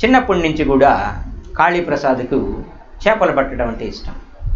చిన్నప్పటి నుంచి కూడా కాళీప్రసాద్కు చేపలు పట్టడం అంటే ఇష్టం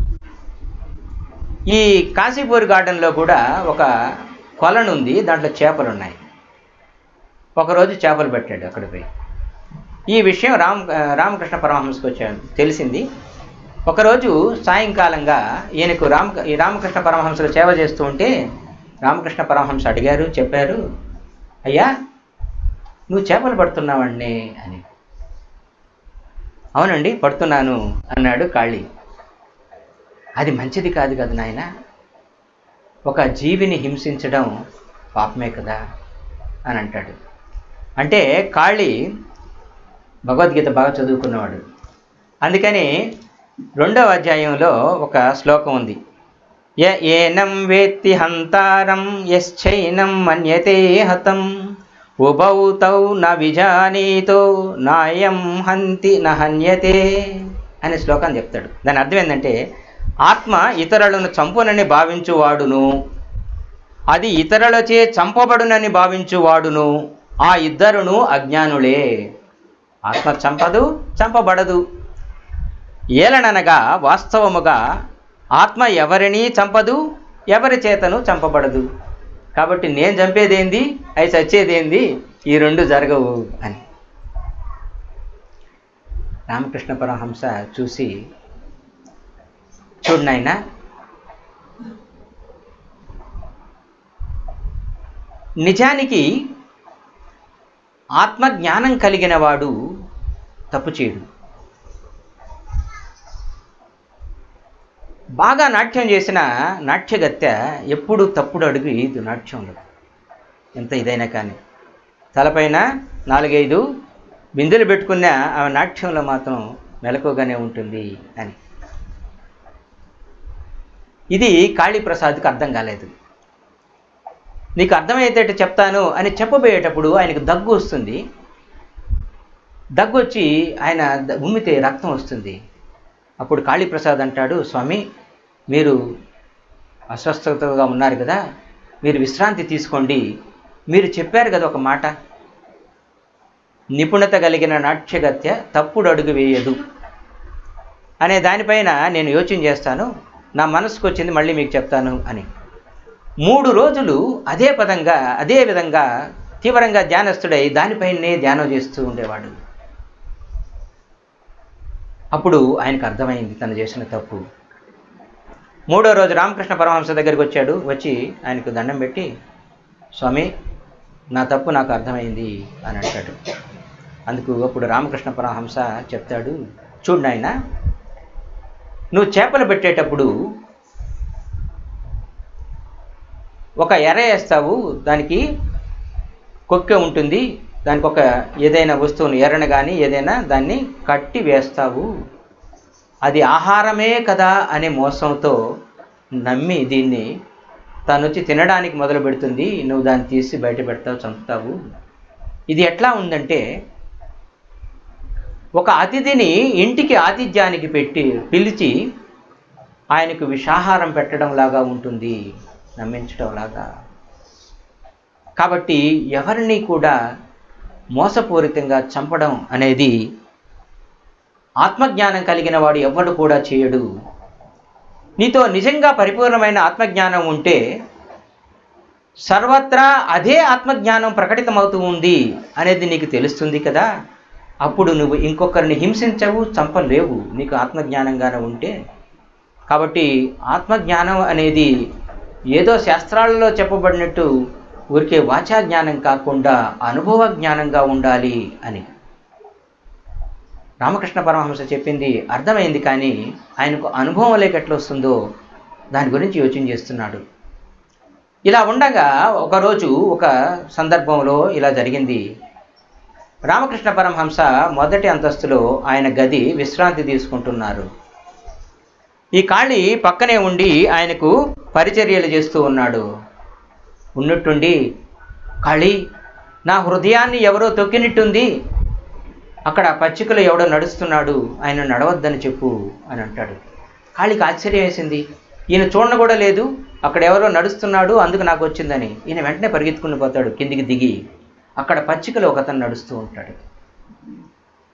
ఈ కాశీపూర్ గార్డెన్లో కూడా ఒక కొలను ఉంది దాంట్లో చేపలు ఉన్నాయి ఒకరోజు చేపలు పెట్టాడు అక్కడ పోయి ఈ విషయం రామ రామకృష్ణ పరమహంసకు వచ్చాడు తెలిసింది ఒకరోజు సాయంకాలంగా ఈయనకు రామ ఈ రామకృష్ణ పరమహంసలు సేవ చేస్తూ ఉంటే రామకృష్ణ పరమహంస అడిగారు చెప్పారు అయ్యా నువ్వు చేపలు పడుతున్నావండి అని అవునండి పడుతున్నాను అన్నాడు కాళీ అది మంచిది కాదు కదా నాయన ఒక జీవిని హింసించడం పాపమే కదా అని అంటాడు అంటే కాళీ భగవద్గీత బాగా చదువుకున్నవాడు అందుకని రెండవ అధ్యాయంలో ఒక శ్లోకం ఉంది య ఏనం వేత్తి హంతారం యశ్చైనం మన్యతే హతం ఉభౌ తౌ న విజానీతో నాయం హంతి న హన్యతే అనే శ్లోకాన్ని చెప్తాడు దాని అర్థం ఏంటంటే ఆత్మ ఇతరులను చంపునని భావించువాడును అది ఇతరులచే చంపబడునని భావించువాడును ఆ ఇద్దరును అజ్ఞానులే ఆత్మ చంపదు చంపబడదు ఏలననగా వాస్తవముగా ఆత్మ ఎవరిని చంపదు ఎవరి చేతను చంపబడదు కాబట్టి నేను చంపేదేంది అవి చచ్చేదేంది ఈ రెండు జరగవు అని రామకృష్ణ పరమహంస చూసి చూడు నాయన నిజానికి ఆత్మజ్ఞానం కలిగిన వాడు తప్పు చేయడు బాగా నాట్యం చేసిన నాట్యగత్తె ఎప్పుడు తప్పుడు అడుగు ఇది నాట్యంలో ఎంత ఇదైనా కానీ తలపైన నాలుగైదు బిందెలు పెట్టుకున్న ఆమె నాట్యంలో మాత్రం మెలకుగానే ఉంటుంది అని ఇది కాళీప్రసాద్కి అర్థం కాలేదు నీకు అర్థమైతే చెప్తాను అని చెప్పబోయేటప్పుడు ఆయనకు దగ్గు వస్తుంది దగ్గు వచ్చి ఆయన ద- ఉమ్మితే రక్తం వస్తుంది అప్పుడు కాళీప్రసాద్ అంటాడు స్వామి మీరు అస్వస్థతగా ఉన్నారు కదా మీరు విశ్రాంతి తీసుకోండి మీరు చెప్పారు కదా ఒక మాట నిపుణత కలిగిన నాట్యగత్య తప్పుడు అడుగు వేయదు అనే దానిపైన నేను యోచన చేస్తాను నా మనసుకు వచ్చింది మళ్ళీ మీకు చెప్తాను అని మూడు రోజులు అదే పదంగా అదే విధంగా తీవ్రంగా ధ్యానస్తుడై దానిపైనే ధ్యానం చేస్తూ ఉండేవాడు అప్పుడు ఆయనకు అర్థమైంది తను చేసిన తప్పు మూడో రోజు రామకృష్ణ పరమహంస దగ్గరికి వచ్చాడు వచ్చి ఆయనకు దండం పెట్టి స్వామి నా తప్పు నాకు అర్థమైంది అని అంటాడు అందుకు అప్పుడు రామకృష్ణ పరమహంస చెప్తాడు చూడు నాయన నువ్వు చేపలు పెట్టేటప్పుడు ఒక ఎర వేస్తావు దానికి కొక్కె ఉంటుంది దానికి ఒక ఏదైనా వస్తువును ఎర్రను కానీ ఏదైనా దాన్ని కట్టి వేస్తావు అది ఆహారమే కదా అనే మోసంతో నమ్మి దీన్ని తను వచ్చి తినడానికి మొదలు పెడుతుంది నువ్వు దాన్ని తీసి బయట పెడతావు చంపుతావు ఇది ఎట్లా ఉందంటే ఒక అతిథిని ఇంటికి ఆతిథ్యానికి పెట్టి పిలిచి ఆయనకు విషాహారం పెట్టడం లాగా ఉంటుంది నమ్మించడం లాగా కాబట్టి ఎవరిని కూడా మోసపూరితంగా చంపడం అనేది ఆత్మజ్ఞానం కలిగిన వాడు ఎవడు కూడా చేయడు నీతో నిజంగా పరిపూర్ణమైన ఆత్మజ్ఞానం ఉంటే సర్వత్రా అదే ఆత్మజ్ఞానం ప్రకటితమవుతూ ఉంది అనేది నీకు తెలుస్తుంది కదా అప్పుడు నువ్వు ఇంకొకరిని హింసించవు చంపలేవు నీకు ఆత్మజ్ఞానంగానే ఉంటే కాబట్టి ఆత్మజ్ఞానం అనేది ఏదో శాస్త్రాలలో చెప్పబడినట్టు ఊరికే వాచా జ్ఞానం కాకుండా అనుభవ జ్ఞానంగా ఉండాలి అని రామకృష్ణ పరమహంస చెప్పింది అర్థమైంది కానీ ఆయనకు అనుభవం లేక ఎట్లా వస్తుందో దాని గురించి యోచన చేస్తున్నాడు ఇలా ఉండగా ఒకరోజు ఒక సందర్భంలో ఇలా జరిగింది రామకృష్ణ పరమహంస మొదటి అంతస్తులో ఆయన గది విశ్రాంతి తీసుకుంటున్నారు ఈ కాళీ పక్కనే ఉండి ఆయనకు పరిచర్యలు చేస్తూ ఉన్నాడు ఉన్నట్టుండి కాళీ నా హృదయాన్ని ఎవరో తొక్కినట్టుంది అక్కడ పచ్చికలో ఎవడో నడుస్తున్నాడు ఆయన నడవద్దని చెప్పు అని అంటాడు కాళీకి ఆశ్చర్యం వేసింది ఈయన చూడను కూడా లేదు అక్కడ ఎవరో నడుస్తున్నాడు అందుకు నాకు వచ్చిందని ఈయన వెంటనే పరిగెత్తుకుని పోతాడు కిందికి దిగి అక్కడ పచ్చికలో ఒకతను నడుస్తూ ఉంటాడు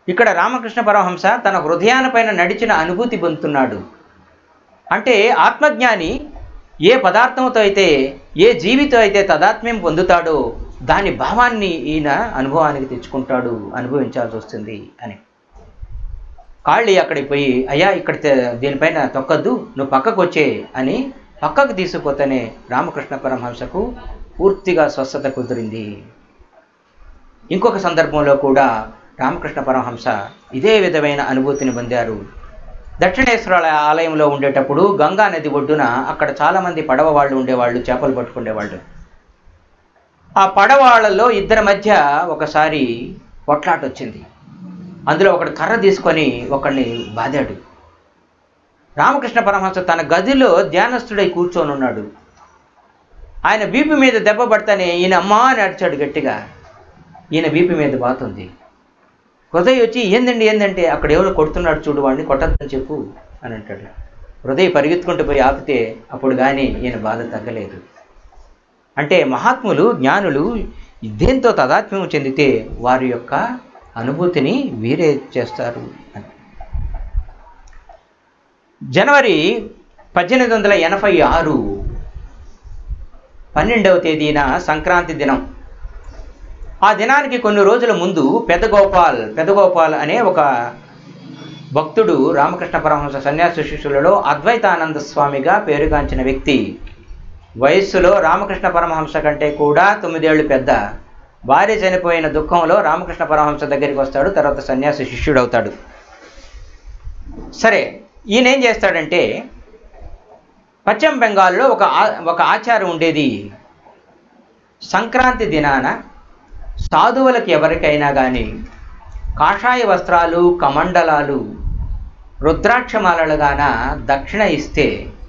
ఇక్కడ రామకృష్ణ పరమహంస తన హృదయానపైన నడిచిన అనుభూతి పొందుతున్నాడు అంటే ఆత్మజ్ఞాని ఏ పదార్థంతో అయితే ఏ జీవితో అయితే తదాత్మ్యం పొందుతాడో దాని భావాన్ని ఈయన అనుభవానికి తెచ్చుకుంటాడు అనుభవించాల్సి వస్తుంది అని కాళ్ళి అక్కడికి పోయి అయ్యా ఇక్కడ తే- దీనిపైన తొక్కద్దు నువ్వు పక్కకు వచ్చే అని పక్కకు తీసుకుపోతేనే రామకృష్ణ పరమహంసకు పూర్తిగా స్వస్థత కుదిరింది ఇంకొక సందర్భంలో కూడా రామకృష్ణ పరమహంస ఇదే విధమైన అనుభూతిని పొందారు దక్షిణేశ్వర ఆలయంలో ఉండేటప్పుడు గంగా నది ఒడ్డున అక్కడ చాలామంది పడవ వాళ్ళు ఉండేవాళ్ళు చేపలు పట్టుకునేవాళ్ళు ఆ పడవాళ్ళలో ఇద్దరి మధ్య ఒకసారి కొట్లాట వచ్చింది అందులో ఒకడు కర్ర తీసుకొని ఒకడిని బాదాడు రామకృష్ణ పరమహంస తన గదిలో ధ్యానస్థుడై కూర్చొని ఉన్నాడు ఆయన బీపీ మీద దెబ్బ పడతానే ఈయన అమ్మా అని అడిచాడు గట్టిగా ఈయన బీపీ మీద బాతుంది హృదయ్ వచ్చి ఏందండి ఏందంటే అక్కడ ఎవరో కొడుతున్నాడు చూడు వాడిని కొట్టద్దని చెప్పు అని అంటాడు హృదయ్ పరిగెత్తుకుంటూ పోయి ఆపితే అప్పుడు కానీ ఈయన బాధ తగ్గలేదు అంటే మహాత్ములు జ్ఞానులు దేంతో తదాత్మ్యం చెందితే వారి యొక్క అనుభూతిని వీరే చేస్తారు అని జనవరి పద్దెనిమిది వందల ఎనభై ఆరు పన్నెండవ తేదీన సంక్రాంతి దినం ఆ దినానికి కొన్ని రోజుల ముందు పెదగోపాల్ పెదగోపాల్ అనే ఒక భక్తుడు రామకృష్ణ పరమహంస సన్యాసి శిష్యులలో అద్వైతానంద స్వామిగా పేరుగాంచిన వ్యక్తి వయస్సులో రామకృష్ణ పరమహంస కంటే కూడా తొమ్మిదేళ్లు పెద్ద భార్య చనిపోయిన దుఃఖంలో రామకృష్ణ పరమహంస దగ్గరికి వస్తాడు తర్వాత సన్యాసి శిష్యుడవుతాడు సరే ఈయన ఏం చేస్తాడంటే పశ్చిమ బెంగాల్లో ఒక ఆ- ఒక ఆచారం ఉండేది సంక్రాంతి దినాన సాధువులకు ఎవరికైనా కానీ కాషాయ వస్త్రాలు కమండలాలు రుద్రాక్షమాలలుగాన దక్షిణ ఇస్తే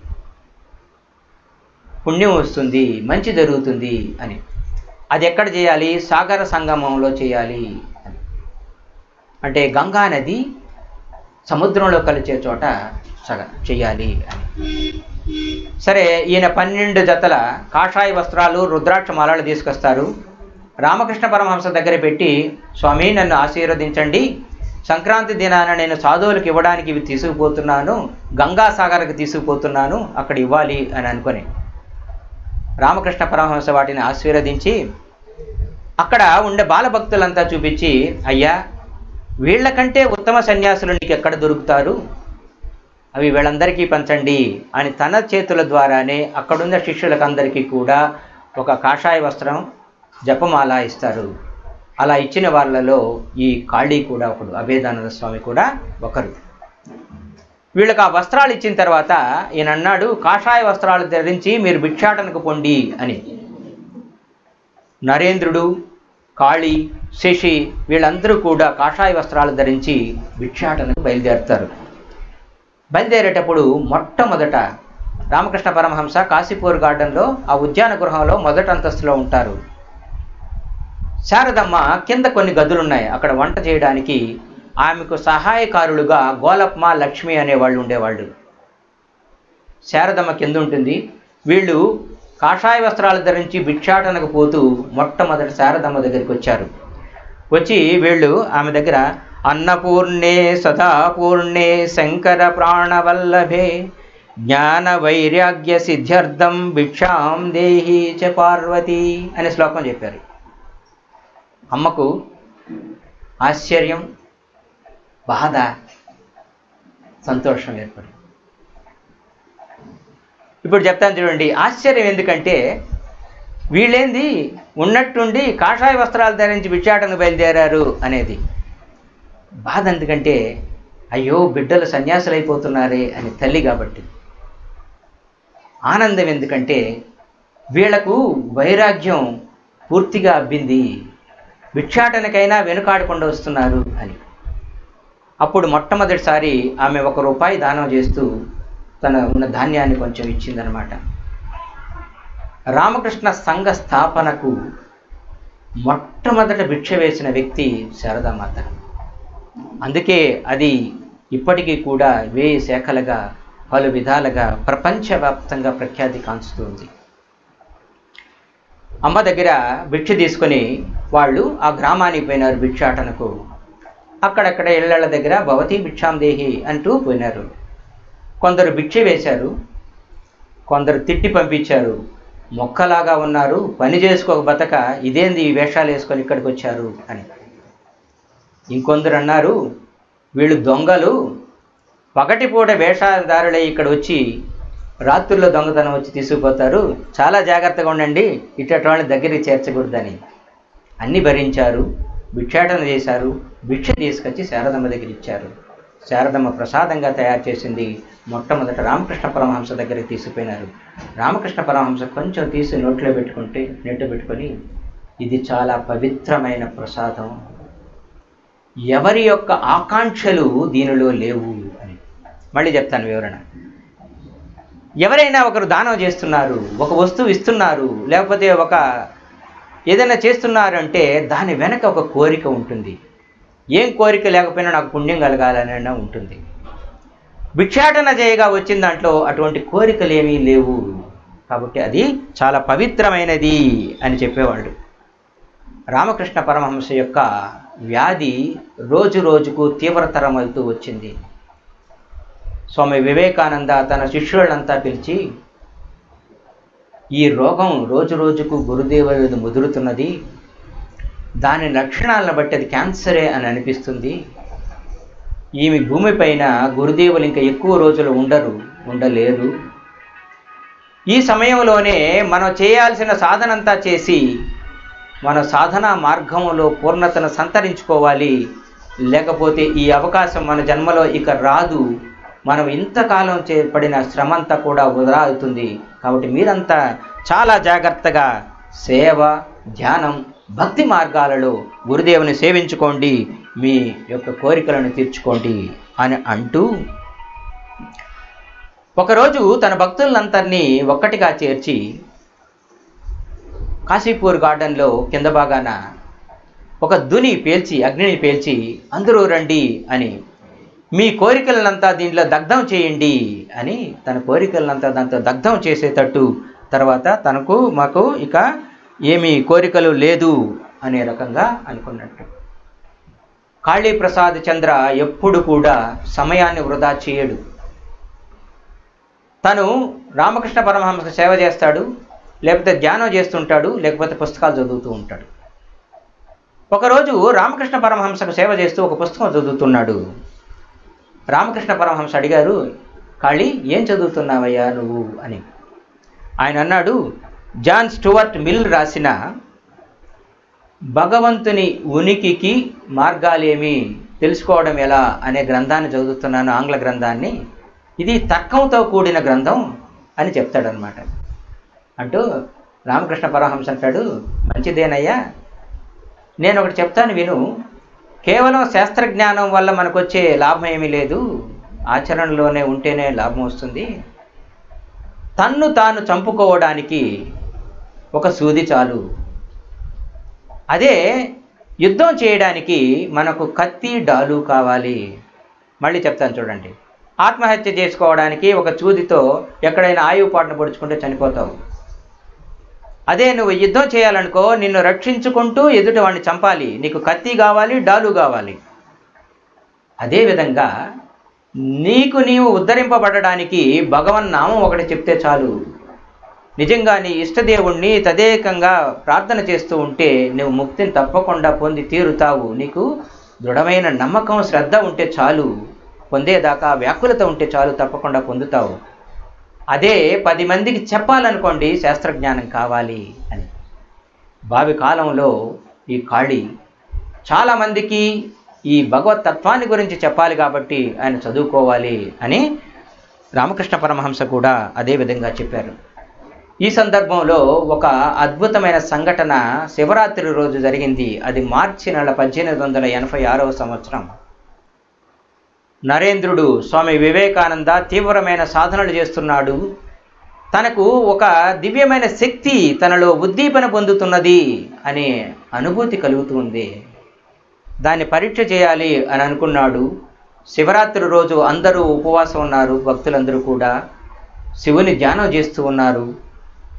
పుణ్యం వస్తుంది మంచి జరుగుతుంది అని అది ఎక్కడ చేయాలి సాగర సంగమంలో చేయాలి అని అంటే గంగా నది సముద్రంలో కలిసే చోట సగ చేయాలి అని సరే ఈయన పన్నెండు జతల కాషాయ వస్త్రాలు రుద్రాక్ష మాలలు తీసుకొస్తారు రామకృష్ణ పరమహంస దగ్గర పెట్టి స్వామి నన్ను ఆశీర్వదించండి సంక్రాంతి దినాన నేను సాధువులకు ఇవ్వడానికి ఇవి తీసుకుపోతున్నాను గంగాసాగర్కి తీసుకుపోతున్నాను అక్కడ ఇవ్వాలి అని అనుకొని రామకృష్ణ పరమహంస వాటిని ఆశీర్వదించి అక్కడ ఉండే బాలభక్తులంతా చూపించి అయ్యా వీళ్ళకంటే ఉత్తమ సన్యాసులు నీకు ఎక్కడ దొరుకుతారు అవి వీళ్ళందరికీ పంచండి అని తన చేతుల ద్వారానే అక్కడున్న శిష్యులకందరికీ కూడా ఒక కాషాయ వస్త్రం జపమాల ఇస్తారు అలా ఇచ్చిన వాళ్ళలో ఈ కాళీ కూడా ఒకడు అభేదానంద స్వామి కూడా ఒకరు వీళ్ళకి ఆ వస్త్రాలు ఇచ్చిన తర్వాత ఈయన అన్నాడు కాషాయ వస్త్రాలు ధరించి మీరు భిక్షాటనకు పొండి అని నరేంద్రుడు కాళీ శశి వీళ్ళందరూ కూడా కాషాయ వస్త్రాలు ధరించి భిక్షాటనకు బయలుదేరుతారు బయలుదేరేటప్పుడు మొట్టమొదట రామకృష్ణ పరమహంస కాశీపూర్ గార్డెన్లో ఆ ఉద్యాన గృహంలో మొదటి అంతస్తులో ఉంటారు శారదమ్మ కింద కొన్ని గదులున్నాయి అక్కడ వంట చేయడానికి ఆమెకు సహాయకారులుగా గోలప్మ లక్ష్మి అనేవాళ్ళు ఉండేవాళ్ళు శారదమ్మ కింద ఉంటుంది వీళ్ళు కాషాయ వస్త్రాలు ధరించి భిక్షాటనకు పోతూ మొట్టమొదటి శారదమ్మ దగ్గరికి వచ్చారు వచ్చి వీళ్ళు ఆమె దగ్గర అన్నపూర్ణే సదాపూర్ణే శంకర ప్రాణవల్లభే జ్ఞాన వైరాగ్య సిద్ధ్యర్థం భిక్షాం దేహి చ పార్వతి అనే శ్లోకం చెప్పారు అమ్మకు ఆశ్చర్యం బాధ సంతోషం ఏర్పడింది ఇప్పుడు చెప్తాను చూడండి ఆశ్చర్యం ఎందుకంటే వీళ్ళేంది ఉన్నట్టుండి కాషాయ వస్త్రాలు ధరించి భిక్షాటనకు బయలుదేరారు అనేది బాధ ఎందుకంటే అయ్యో బిడ్డలు సన్యాసులు అయిపోతున్నారే అని తల్లి కాబట్టి ఆనందం ఎందుకంటే వీళ్లకు వైరాగ్యం పూర్తిగా అబ్బింది భిక్షాటనకైనా వెనుకాడకుండా వస్తున్నారు అని అప్పుడు మొట్టమొదటిసారి ఆమె ఒక రూపాయి దానం చేస్తూ తన ఉన్న ధాన్యాన్ని కొంచెం ఇచ్చిందనమాట రామకృష్ణ సంఘ స్థాపనకు మొట్టమొదట భిక్ష వేసిన వ్యక్తి శారదామాత అందుకే అది ఇప్పటికీ కూడా వేయి శాఖలుగా పలు విధాలుగా ప్రపంచవ్యాప్తంగా ప్రఖ్యాతి కాంచుతుంది అమ్మ దగ్గర భిక్ష తీసుకొని వాళ్ళు ఆ గ్రామానికి పోయినారు భిక్షాటనకు అక్కడక్కడ ఇళ్ళ దగ్గర భవతి భిక్షాం దేహి అంటూ పోయినారు కొందరు భిక్ష వేశారు కొందరు తిట్టి పంపించారు మొక్కలాగా ఉన్నారు పని చేసుకోక బతక ఇదేంది ఈ వేషాలు వేసుకొని ఇక్కడికి వచ్చారు అని ఇంకొందరు అన్నారు వీళ్ళు దొంగలు పగటిపూట వేషధారులై ఇక్కడ వచ్చి రాత్రుల్లో దొంగతనం వచ్చి తీసుకుపోతారు చాలా జాగ్రత్తగా ఉండండి ఇటువంటి వాళ్ళని దగ్గరికి చేర్చకూడదని అన్ని భరించారు భిక్షాటన చేశారు భిక్ష తీసుకొచ్చి శారదమ్మ దగ్గర ఇచ్చారు శారదమ్మ ప్రసాదంగా తయారు చేసింది మొట్టమొదట రామకృష్ణ పరమహంస దగ్గరికి తీసుకుపోయినారు రామకృష్ణ పరమహంస కొంచెం తీసి నోట్లో పెట్టుకుంటే నెట్టు పెట్టుకొని ఇది చాలా పవిత్రమైన ప్రసాదం ఎవరి యొక్క ఆకాంక్షలు దీనిలో లేవు అని మళ్ళీ చెప్తాను వివరణ ఎవరైనా ఒకరు దానం చేస్తున్నారు ఒక వస్తువు ఇస్తున్నారు లేకపోతే ఒక ఏదైనా చేస్తున్నారు అంటే దాని వెనక ఒక కోరిక ఉంటుంది ఏం కోరిక లేకపోయినా నాకు పుణ్యం కలగాలని అన్నా ఉంటుంది భిక్షాటన చేయగా వచ్చిన దాంట్లో అటువంటి కోరికలు ఏమీ లేవు కాబట్టి అది చాలా పవిత్రమైనది అని చెప్పేవాళ్ళు రామకృష్ణ పరమహంస యొక్క వ్యాధి రోజు రోజుకు తీవ్రతరం అవుతూ వచ్చింది స్వామి వివేకానంద తన శిష్యులంతా పిలిచి ఈ రోగం రోజు రోజుకు గురుదేవ మీద ముదురుతున్నది దాని లక్షణాలను బట్టి అది క్యాన్సరే అని అనిపిస్తుంది ఈమె భూమిపైన గురుదేవులు ఇంకా ఎక్కువ రోజులు ఉండరు ఉండలేరు ఈ సమయంలోనే మనం చేయాల్సిన సాధనంతా చేసి మన సాధనా మార్గంలో పూర్ణతను సంతరించుకోవాలి లేకపోతే ఈ అవకాశం మన జన్మలో ఇక రాదు మనం ఇంతకాలం చేపడిన శ్రమంతా కూడా వృధా అవుతుంది కాబట్టి మీరంతా చాలా జాగ్రత్తగా సేవ ధ్యానం భక్తి మార్గాలలో గురుదేవుని సేవించుకోండి మీ యొక్క కోరికలను తీర్చుకోండి అని అంటూ ఒకరోజు తన భక్తులందరినీ ఒక్కటిగా చేర్చి కాశీపూర్ గార్డెన్లో కింద భాగాన ఒక దుని పేల్చి అగ్నిని పేల్చి అందరూ రండి అని మీ కోరికలనంతా దీంట్లో దగ్ధం చేయండి అని తన కోరికలనంతా దాంతో దగ్ధం చేసేటట్టు తర్వాత తనకు మాకు ఇక ఏమీ కోరికలు లేదు అనే రకంగా అనుకున్నట్టు కాళీప్రసాద్ చంద్ర ఎప్పుడు కూడా సమయాన్ని వృధా చేయడు తను రామకృష్ణ పరమహంస సేవ చేస్తాడు లేకపోతే ధ్యానం చేస్తుంటాడు లేకపోతే పుస్తకాలు చదువుతూ ఉంటాడు ఒకరోజు రామకృష్ణ పరమహంసకు సేవ చేస్తూ ఒక పుస్తకం చదువుతున్నాడు రామకృష్ణ పరమహంస అడిగారు కాళీ ఏం చదువుతున్నావయ్యా నువ్వు అని ఆయన అన్నాడు జాన్ స్టువర్ట్ మిల్ రాసిన భగవంతుని ఉనికికి మార్గాలేమి తెలుసుకోవడం ఎలా అనే గ్రంథాన్ని చదువుతున్నాను ఆంగ్ల గ్రంథాన్ని ఇది తర్కంతో కూడిన గ్రంథం అని చెప్తాడనమాట అంటూ రామకృష్ణ పరమహంస అంటాడు మంచిదేనయ్యా నేను ఒకటి చెప్తాను విను కేవలం శాస్త్రజ్ఞానం వల్ల మనకు వచ్చే లాభం ఏమీ లేదు ఆచరణలోనే ఉంటేనే లాభం వస్తుంది తన్ను తాను చంపుకోవడానికి ఒక సూది చాలు అదే యుద్ధం చేయడానికి మనకు కత్తి డాలు కావాలి మళ్ళీ చెప్తాను చూడండి ఆత్మహత్య చేసుకోవడానికి ఒక చూదితో ఎక్కడైనా ఆయువు పాటను పొడుచుకుంటే చనిపోతావు అదే నువ్వు యుద్ధం చేయాలనుకో నిన్ను రక్షించుకుంటూ ఎదుటి వాడిని చంపాలి నీకు కత్తి కావాలి డాలు కావాలి అదేవిధంగా నీకు నీవు ఉద్ధరింపబడడానికి భగవన్ నామం ఒకటి చెప్తే చాలు నిజంగా నీ ఇష్టదేవుణ్ణి తదేకంగా ప్రార్థన చేస్తూ ఉంటే నువ్వు ముక్తిని తప్పకుండా పొంది తీరుతావు నీకు దృఢమైన నమ్మకం శ్రద్ధ ఉంటే చాలు పొందేదాకా వ్యాకులత ఉంటే చాలు తప్పకుండా పొందుతావు అదే పది మందికి చెప్పాలనుకోండి శాస్త్రజ్ఞానం కావాలి అని భావి కాలంలో ఈ కాళీ చాలామందికి ఈ భగవత్ తత్వాన్ని గురించి చెప్పాలి కాబట్టి ఆయన చదువుకోవాలి అని రామకృష్ణ పరమహంస కూడా అదే విధంగా చెప్పారు ఈ సందర్భంలో ఒక అద్భుతమైన సంఘటన శివరాత్రి రోజు జరిగింది అది మార్చి నెల పద్దెనిమిది వందల ఎనభై ఆరవ సంవత్సరం నరేంద్రుడు స్వామి వివేకానంద తీవ్రమైన సాధనలు చేస్తున్నాడు తనకు ఒక దివ్యమైన శక్తి తనలో ఉద్దీపన పొందుతున్నది అనే అనుభూతి కలుగుతుంది దాన్ని పరీక్ష చేయాలి అని అనుకున్నాడు శివరాత్రి రోజు అందరూ ఉపవాసం ఉన్నారు భక్తులందరూ కూడా శివుని ధ్యానం చేస్తూ ఉన్నారు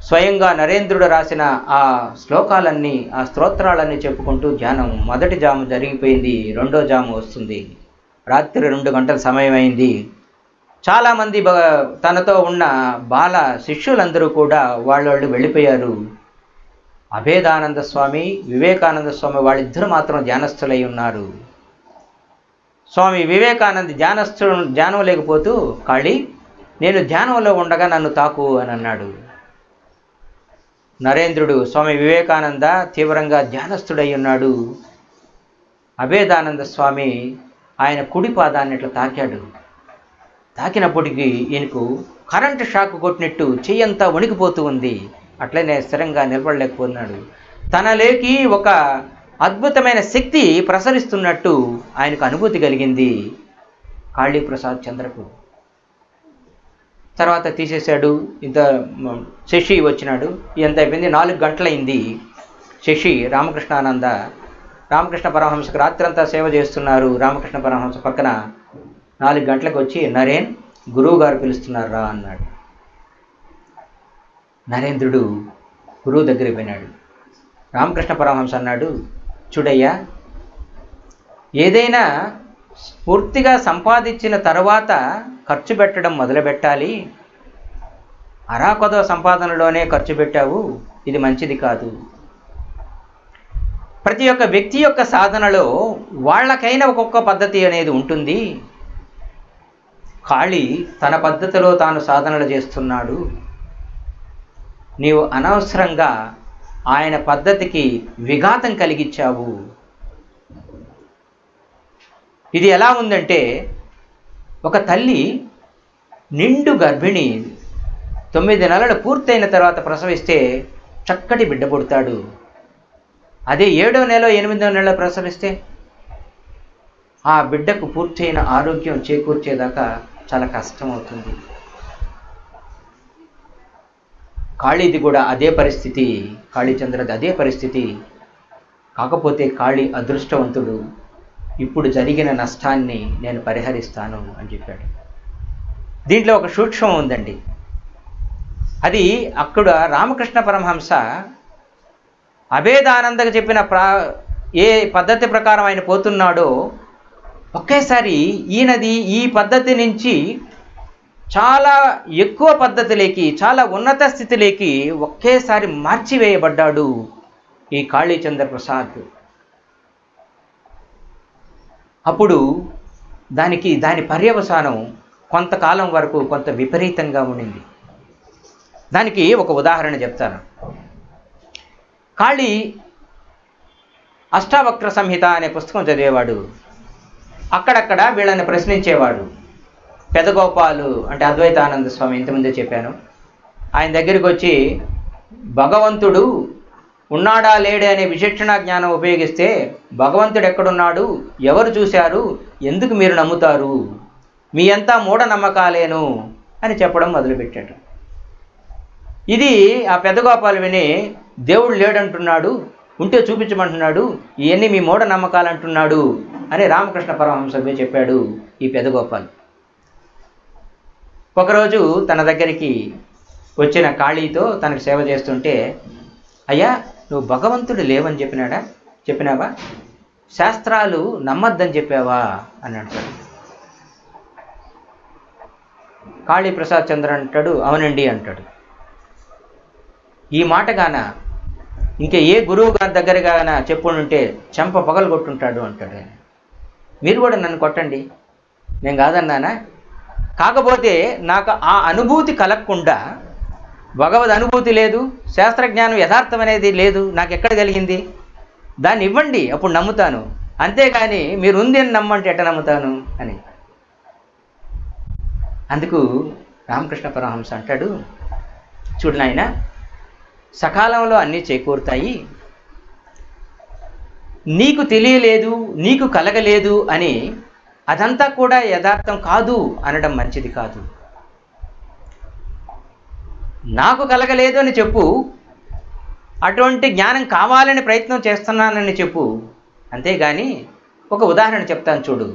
స్వయంగా నరేంద్రుడు రాసిన ఆ శ్లోకాలన్నీ ఆ స్తోత్రాలన్నీ చెప్పుకుంటూ ధ్యానం మొదటి జాము జరిగిపోయింది రెండో జాము వస్తుంది రాత్రి రెండు గంటల సమయం అయింది చాలామంది బ తనతో ఉన్న బాల శిష్యులందరూ కూడా వాళ్ళళ్ళు వెళ్ళిపోయారు అభేదానంద స్వామి వివేకానంద స్వామి వాళ్ళిద్దరూ మాత్రం ధ్యానస్థులై ఉన్నారు స్వామి వివేకానంద ధ్యానస్థు ధ్యానం లేకపోతూ కాళీ నేను ధ్యానంలో ఉండగా నన్ను తాకు అని అన్నాడు నరేంద్రుడు స్వామి వివేకానంద తీవ్రంగా ధ్యానస్థుడై ఉన్నాడు అభేదానంద స్వామి ఆయన కుడి పాదాన్ని ఇట్లా తాకాడు తాకినప్పటికీ ఈయనకు కరెంటు షాక్ కొట్టినట్టు చెయ్యంతా వణికిపోతూ ఉంది అట్లనే స్థిరంగా నిలబడలేకపోతున్నాడు తనలోకి ఒక అద్భుతమైన శక్తి ప్రసరిస్తున్నట్టు ఆయనకు అనుభూతి కలిగింది కాళీప్రసాద్ చంద్రకు తర్వాత తీసేశాడు ఇంత మ, శశి వచ్చినాడు ఎంత అయిపోయింది నాలుగు గంటలైంది శశి రామకృష్ణానంద రామకృష్ణ పరమహంసకు రాత్రంతా సేవ చేస్తున్నారు రామకృష్ణ పరమహంస పక్కన నాలుగు గంటలకు వచ్చి నరేన్ గురువు గారు పిలుస్తున్నారు రా అన్నాడు నరేంద్రుడు గురువు దగ్గరికి పోయినాడు రామకృష్ణ పరమహంస అన్నాడు చూడయ్యా ఏదైనా పూర్తిగా సంపాదించిన తర్వాత ఖర్చు పెట్టడం మొదలుపెట్టాలి అరాకొద సంపాదనలోనే ఖర్చు పెట్టావు ఇది మంచిది కాదు ప్రతి ఒక్క వ్యక్తి యొక్క సాధనలో వాళ్ళకైనా ఒక్కొక్క పద్ధతి అనేది ఉంటుంది ఖాళీ తన పద్ధతిలో తాను సాధనలు చేస్తున్నాడు నీవు అనవసరంగా ఆయన పద్ధతికి విఘాతం కలిగించావు ఇది ఎలా ఉందంటే ఒక తల్లి నిండు గర్భిణి తొమ్మిది నెలలు పూర్తయిన తర్వాత ప్రసవిస్తే చక్కటి బిడ్డ పుడతాడు అదే ఏడో నెల ఎనిమిదో నెల ప్రసవిస్తే ఆ బిడ్డకు పూర్తయిన ఆరోగ్యం చేకూర్చేదాకా చాలా కష్టం అవుతుంది కాళీది కూడా అదే పరిస్థితి కాళీచంద్రది అదే పరిస్థితి కాకపోతే కాళీ అదృష్టవంతుడు ఇప్పుడు జరిగిన నష్టాన్ని నేను పరిహరిస్తాను అని చెప్పాడు దీంట్లో ఒక సూక్ష్మం ఉందండి అది అక్కడ రామకృష్ణ పరమహంస అభేదానందకు చెప్పిన ప్రా ఏ పద్ధతి ప్రకారం ఆయన పోతున్నాడో ఒకేసారి ఈయనది ఈ పద్ధతి నుంచి చాలా ఎక్కువ పద్ధతిలోకి చాలా ఉన్నత స్థితిలోకి ఒకేసారి మార్చివేయబడ్డాడు ఈ కాళీచంద్ర ప్రసాద్ అప్పుడు దానికి దాని పర్యవసానం కొంతకాలం వరకు కొంత విపరీతంగా ఉండింది దానికి ఒక ఉదాహరణ చెప్తాను కాళీ అష్టావక్ర సంహిత అనే పుస్తకం చదివేవాడు అక్కడక్కడ వీళ్ళని ప్రశ్నించేవాడు పెదగోపాలు అంటే అద్వైతానంద స్వామి ఇంతకుముందే చెప్పాను ఆయన దగ్గరికి వచ్చి భగవంతుడు ఉన్నాడా లేడే అనే విచక్షణ జ్ఞానం ఉపయోగిస్తే భగవంతుడు ఎక్కడున్నాడు ఎవరు చూశారు ఎందుకు మీరు నమ్ముతారు మీ అంతా మూఢనమ్మకాలేను అని చెప్పడం మొదలుపెట్టాడు ఇది ఆ పెద్దగోపాలు విని దేవుడు లేడంటున్నాడు ఉంటే చూపించమంటున్నాడు ఇవన్నీ మీ మూఢనమ్మకాలు అంటున్నాడు అని రామకృష్ణ పరమహంస చెప్పాడు ఈ పెద్దగోపాల్ ఒకరోజు తన దగ్గరికి వచ్చిన కాళీతో తనకు సేవ చేస్తుంటే అయ్యా నువ్వు భగవంతుడు లేవని చెప్పినాడా చెప్పినావా శాస్త్రాలు నమ్మద్దని చెప్పావా అని అంటాడు కాళీ ప్రసాద్ చంద్ర అంటాడు అవునండి అంటాడు ఈ మాట గాన ఇంకా ఏ గురువు గారి దగ్గర గాన చెప్పుంటే చెంప పగలు కొట్టుంటాడు అంటాడు ఆయన మీరు కూడా నన్ను కొట్టండి నేను కాదన్నానా కాకపోతే నాకు ఆ అనుభూతి కలగకుండా భగవద్ అనుభూతి లేదు శాస్త్రజ్ఞానం యథార్థం అనేది లేదు నాకు ఎక్కడ కలిగింది దాన్ని ఇవ్వండి అప్పుడు నమ్ముతాను అంతేగాని మీరు ఉంది అని నమ్మంటే ఎట్ట నమ్ముతాను అని అందుకు రామకృష్ణ పరమహంస అంటాడు చూడు నాయన సకాలంలో అన్నీ చేకూరుతాయి నీకు తెలియలేదు నీకు కలగలేదు అని అదంతా కూడా యథార్థం కాదు అనడం మంచిది కాదు నాకు కలగలేదు అని చెప్పు అటువంటి జ్ఞానం కావాలని ప్రయత్నం చేస్తున్నానని చెప్పు అంతేగాని ఒక ఉదాహరణ చెప్తాను చూడు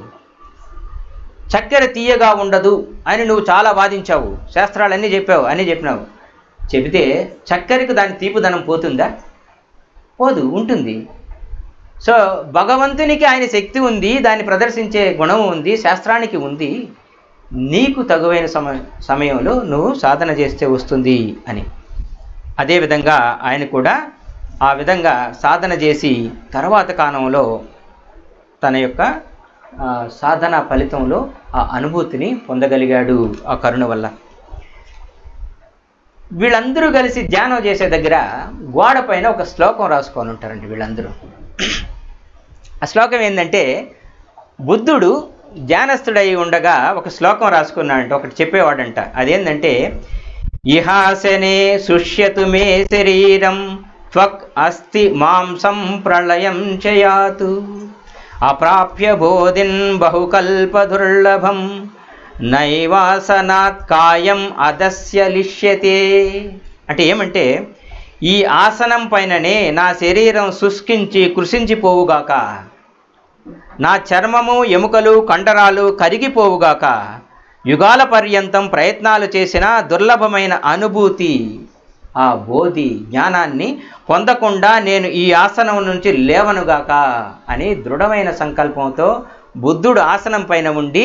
చక్కెర తీయగా ఉండదు అని నువ్వు చాలా వాదించావు శాస్త్రాలన్నీ చెప్పావు అని చెప్పినావు చెబితే చక్కెరకు దాని తీపుదనం పోతుందా పోదు ఉంటుంది సో భగవంతునికి ఆయన శక్తి ఉంది దాన్ని ప్రదర్శించే గుణం ఉంది శాస్త్రానికి ఉంది నీకు తగువైన సమ సమయంలో నువ్వు సాధన చేస్తే వస్తుంది అని అదేవిధంగా ఆయన కూడా ఆ విధంగా సాధన చేసి తర్వాత కాలంలో తన యొక్క ఆ, సాధన ఫలితంలో ఆ అనుభూతిని పొందగలిగాడు ఆ కరుణ వల్ల వీళ్ళందరూ కలిసి ధ్యానం చేసే దగ్గర గోడ పైన ఒక శ్లోకం రాసుకొని ఉంటారండి వీళ్ళందరూ ఆ శ్లోకం ఏంటంటే బుద్ధుడు ధ్యానస్థుడై ఉండగా ఒక శ్లోకం రాసుకున్నాడంట ఒకటి చెప్పేవాడంట అదేంటంటే ఇహాసనే సుష్యతు మే శరీరం త్వక్ అస్థి మాంసం ప్రళయం చయాతు అప్రాప్య బోధిన్ బహుకల్పదుర్లభం నైవాసనాత్ కాయం అదస్య లిష్యతే అంటే ఏమంటే ఈ ఆసనం పైననే నా శరీరం శుష్కించి కృషించిపోవుగాక నా చర్మము ఎముకలు కండరాలు కరిగిపోవుగాక యుగాల పర్యంతం ప్రయత్నాలు చేసిన దుర్లభమైన అనుభూతి ఆ బోధి జ్ఞానాన్ని పొందకుండా నేను ఈ ఆసనం నుంచి లేవనుగాక అని దృఢమైన సంకల్పంతో బుద్ధుడు ఆసనం పైన ఉండి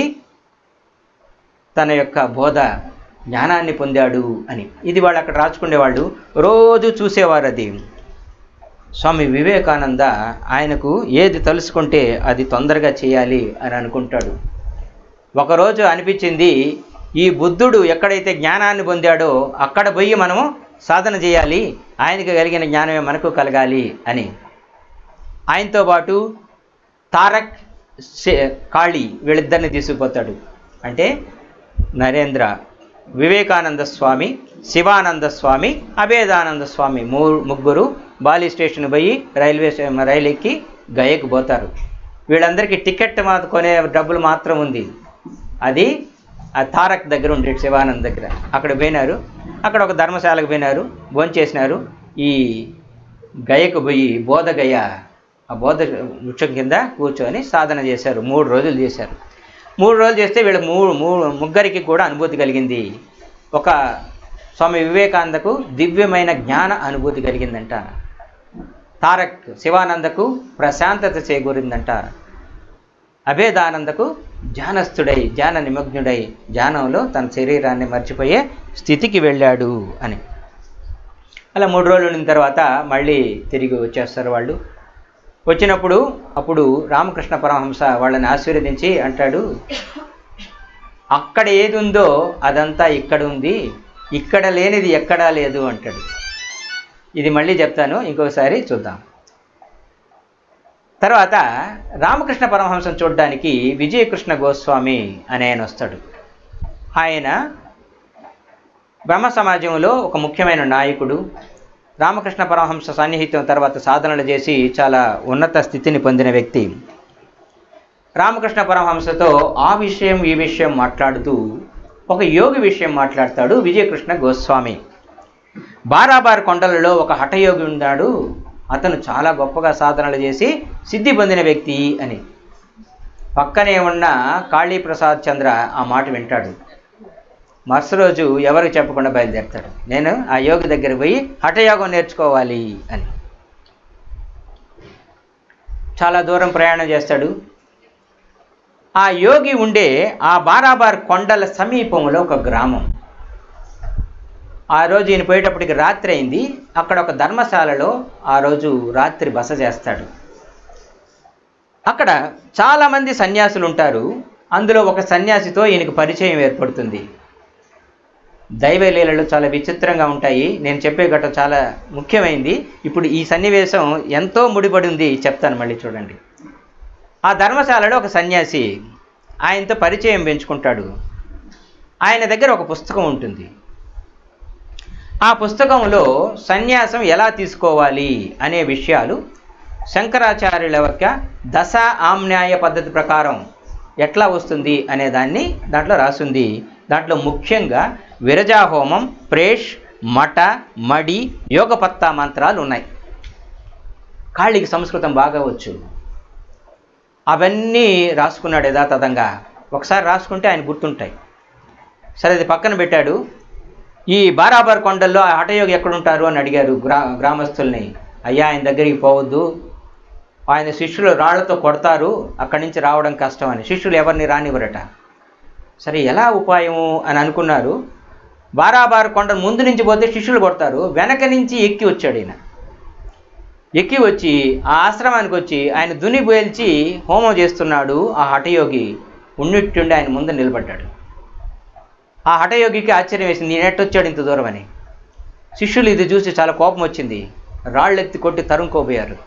తన యొక్క బోధ జ్ఞానాన్ని పొందాడు అని ఇది వాళ్ళు అక్కడ రాసుకునేవాళ్ళు రోజు చూసేవారు అది స్వామి వివేకానంద ఆయనకు ఏది తలుసుకుంటే అది తొందరగా చేయాలి అని అనుకుంటాడు ఒకరోజు అనిపించింది ఈ బుద్ధుడు ఎక్కడైతే జ్ఞానాన్ని పొందాడో అక్కడ పోయి మనము సాధన చేయాలి ఆయనకు కలిగిన జ్ఞానమే మనకు కలగాలి అని ఆయనతో పాటు తారక్ శే- కాళీ వీళ్ళిద్దరిని తీసుకుపోతాడు అంటే నరేంద్ర వివేకానంద స్వామి శివానంద స్వామి అభేదానంద స్వామి మూ ముగ్గురు బాలి స్టేషన్ పోయి రైల్వే స్టే- రైలు ఎక్కి గయకు పోతారు వీళ్ళందరికీ టికెట్ మా కొనే డబ్బులు మాత్రం ఉంది అది ఆ తారక్ దగ్గర ఉండే శివానంద్ దగ్గర అక్కడ పోయినారు అక్కడ ఒక ధర్మశాలకు పోయినారు భోంచేసినారు ఈ గయకు పోయి బోధ గయ ఆ బోధ వృక్షం కింద కూర్చొని సాధన చేశారు మూడు రోజులు చేశారు మూడు రోజులు చేస్తే వీళ్ళ మూడు మూడు ముగ్గురికి కూడా అనుభూతి కలిగింది ఒక స్వామి వివేకానందకు దివ్యమైన జ్ఞాన అనుభూతి కలిగిందంట తారక్ శివానందకు ప్రశాంతత చేకూరిందంట అభేదానందకు ధ్యానస్థుడై ధ్యాన నిమగ్నుడై ధ్యానంలో తన శరీరాన్ని మర్చిపోయే స్థితికి వెళ్ళాడు అని అలా మూడు రోజులు ఉన్న తర్వాత మళ్ళీ తిరిగి వచ్చేస్తారు వాళ్ళు వచ్చినప్పుడు అప్పుడు రామకృష్ణ పరమహంస వాళ్ళని ఆశీర్వదించి అంటాడు అక్కడ ఏది ఉందో అదంతా ఇక్కడ ఉంది ఇక్కడ లేనిది ఎక్కడా లేదు అంటాడు ఇది మళ్ళీ చెప్తాను ఇంకొకసారి చూద్దాం తర్వాత రామకృష్ణ పరమహంసం చూడడానికి విజయకృష్ణ గోస్వామి అనే ఆయన వస్తాడు ఆయన బ్రహ్మ సమాజంలో ఒక ముఖ్యమైన నాయకుడు రామకృష్ణ పరమహంస సన్నిహితం తర్వాత సాధనలు చేసి చాలా ఉన్నత స్థితిని పొందిన వ్యక్తి రామకృష్ణ పరమహంసతో ఆ విషయం ఈ విషయం మాట్లాడుతూ ఒక యోగి విషయం మాట్లాడతాడు విజయకృష్ణ గోస్వామి బారాబార్ కొండలలో ఒక హఠయోగి ఉన్నాడు అతను చాలా గొప్పగా సాధనలు చేసి సిద్ధి పొందిన వ్యక్తి అని పక్కనే ఉన్న కాళీప్రసాద్ చంద్ర ఆ మాట వింటాడు మరుసటి రోజు ఎవరికి చెప్పకుండా బయలుదేరుతాడు నేను ఆ యోగి దగ్గర పోయి హఠయోగం నేర్చుకోవాలి అని చాలా దూరం ప్రయాణం చేస్తాడు ఆ యోగి ఉండే ఆ బారాబార్ కొండల సమీపంలో ఒక గ్రామం ఆ రోజు ఈయన పోయేటప్పటికి రాత్రి అయింది అక్కడ ఒక ధర్మశాలలో ఆ రోజు రాత్రి బస చేస్తాడు అక్కడ చాలామంది సన్యాసులు ఉంటారు అందులో ఒక సన్యాసితో ఈయనకు పరిచయం ఏర్పడుతుంది దైవలీలలు చాలా విచిత్రంగా ఉంటాయి నేను చెప్పే ఘట్టం చాలా ముఖ్యమైంది ఇప్పుడు ఈ సన్నివేశం ఎంతో ముడిపడి ఉంది చెప్తాను మళ్ళీ చూడండి ఆ ధర్మశాలలో ఒక సన్యాసి ఆయనతో పరిచయం పెంచుకుంటాడు ఆయన దగ్గర ఒక పుస్తకం ఉంటుంది ఆ పుస్తకంలో సన్యాసం ఎలా తీసుకోవాలి అనే విషయాలు శంకరాచార్యుల యొక్క దశ ఆమ్న్యాయ పద్ధతి ప్రకారం ఎట్లా వస్తుంది అనే దాన్ని దాంట్లో రాసింది దాంట్లో ముఖ్యంగా విరజాహోమం ప్రేష్ మఠ మడి యోగపత్తా మంత్రాలు ఉన్నాయి కాళ్ళకి సంస్కృతం బాగా వచ్చు అవన్నీ రాసుకున్నాడు యథాతథంగా ఒకసారి రాసుకుంటే ఆయన గుర్తుంటాయి సరే అది పక్కన పెట్టాడు ఈ బారాబార్ కొండల్లో ఆ హఠయోగి ఎక్కడుంటారు అని అడిగారు గ్రా గ్రామస్తుల్ని అయ్యా ఆయన దగ్గరికి పోవద్దు ఆయన శిష్యులు రాళ్లతో కొడతారు అక్కడి నుంచి రావడం కష్టం అని శిష్యులు ఎవరిని రానివ్వరట సరే ఎలా ఉపాయము అని అనుకున్నారు బారాబార్ కొండ ముందు నుంచి పోతే శిష్యులు కొడతారు వెనక నుంచి ఎక్కి వచ్చాడు ఈయన ఎక్కి వచ్చి ఆ ఆశ్రమానికి వచ్చి ఆయన దుని పేల్చి హోమం చేస్తున్నాడు ఆ హఠయోగి ఉన్నట్టుండి ఆయన ముందు నిలబడ్డాడు ఆ హఠయోగికి ఆశ్చర్యం వేసింది నేను ఎట్టొచ్చాడు ఇంత దూరం అని శిష్యులు ఇది చూసి చాలా కోపం వచ్చింది రాళ్ళెత్తి కొట్టి తరుముకోబోయారు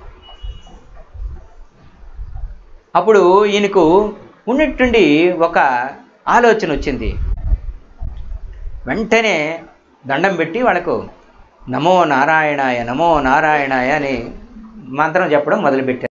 అప్పుడు ఈయనకు ఉన్నట్టుండి ఒక ఆలోచన వచ్చింది వెంటనే దండం పెట్టి వాళ్ళకు నమో నారాయణాయ నమో నారాయణాయ అని మంత్రం చెప్పడం మొదలుపెట్టారు